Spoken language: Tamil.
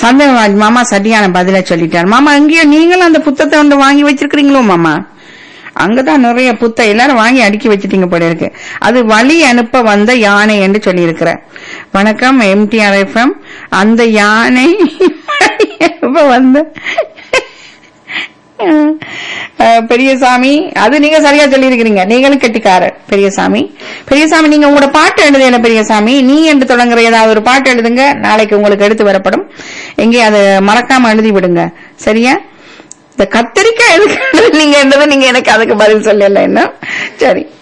சந்தனராஜ் மாமா சரியான பதில சொல்லிட்டார் மாமா எங்கேயோ நீங்களும் அந்த புத்தகத்தை ஒன்று வாங்கி வச்சிருக்கிறீங்களோ மாமா அங்கதான் நிறைய புத்த எல்லாரும் வாங்கி அடுக்கி வச்சிட்டீங்க போல இருக்கு அது வழி அனுப்ப வந்த யானை என்று சொல்லி வணக்கம் எம்டிஆர் எஃப்எம் அந்த யானை இப்ப வந்து அஹ், பெரியசாமி அது நீங்க சரியா சொல்லியிருக்கிறீங்க நீங்களும் கெட்டிக்காரர் பெரியசாமி பெரியசாமி நீங்க உங்களோட பாட்டு எழுதுல பெரியசாமி நீ என்று தொடங்குற ஏதாவது ஒரு பாட்டு எழுதுங்க நாளைக்கு உங்களுக்கு எடுத்து வரப்படும் எங்கே அதை மறக்காம எழுதி விடுங்க சரியா இந்த கத்திரிக்காய் எதுக்கு எழுதுனீங்கன்றது நீங்க எனக்கு அதுக்கு பதில் சொல்லல என்ன சரி